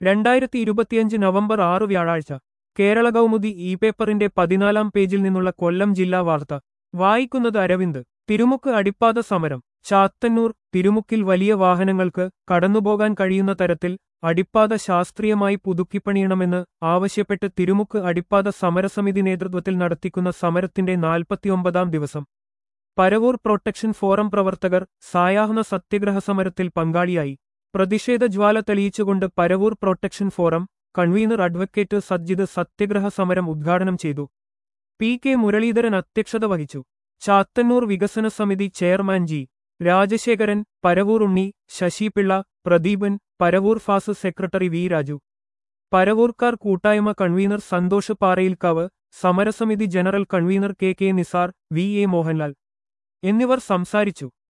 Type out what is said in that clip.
രണ്ടായിരത്തി ഇരുപത്തിയഞ്ച് നവംബർ ആറ് വ്യാഴാഴ്ച കേരള കൗമുദി ഇ പേപ്പറിന്റെ പതിനാലാം പേജിൽ നിന്നുള്ള കൊല്ലം ജില്ലാ വാർത്ത വായിക്കുന്നത് അരവിന്ദ് തിരുമുക്ക് അടിപ്പാത സമരം ചാത്തന്നൂർ തിരുമുക്കിൽ വലിയ വാഹനങ്ങൾക്ക് കടന്നുപോകാൻ കഴിയുന്ന തരത്തിൽ അടിപ്പാത ശാസ്ത്രീയമായി പുതുക്കിപ്പണിയണമെന്ന് ആവശ്യപ്പെട്ട് തിരുമുക്ക് അടിപ്പാത സമരസമിതി നേതൃത്വത്തിൽ നടത്തിക്കുന്ന സമരത്തിന്റെ നാൽപ്പത്തിയൊമ്പതാം ദിവസം പരവൂർ പ്രൊട്ടക്ഷൻ ഫോറം പ്രവർത്തകർ സായാഹ്ന സത്യഗ്രഹ സമരത്തിൽ പങ്കാളിയായി പ്രതിഷേധ ജ്വാല തെളിയിച്ചുകൊണ്ട് Paravur protection forum convener advocate Sajjith satyagraha സമരം ഉദ്ഘാടനം ചെയ്തു പി കെ മുരളീധരൻ അധ്യക്ഷത വഹിച്ചു ചാത്തന്നൂർ വികസന സമിതി ചെയർമാൻ ജി രാജശേഖരൻ പരവൂർ ഉണ്ണി ശശിപിള്ള പ്രദീപൻ പരവൂർ ഫാസ് സെക്രട്ടറി വി രാജു പരവൂർക്കാർ കൂട്ടായ്മ കൺവീനർ സന്തോഷ് പാറയിൽക്കാവ് സമരസമിതി general convener K K Nisar V A Mohanlal എന്നിവർ സംസാരിച്ചു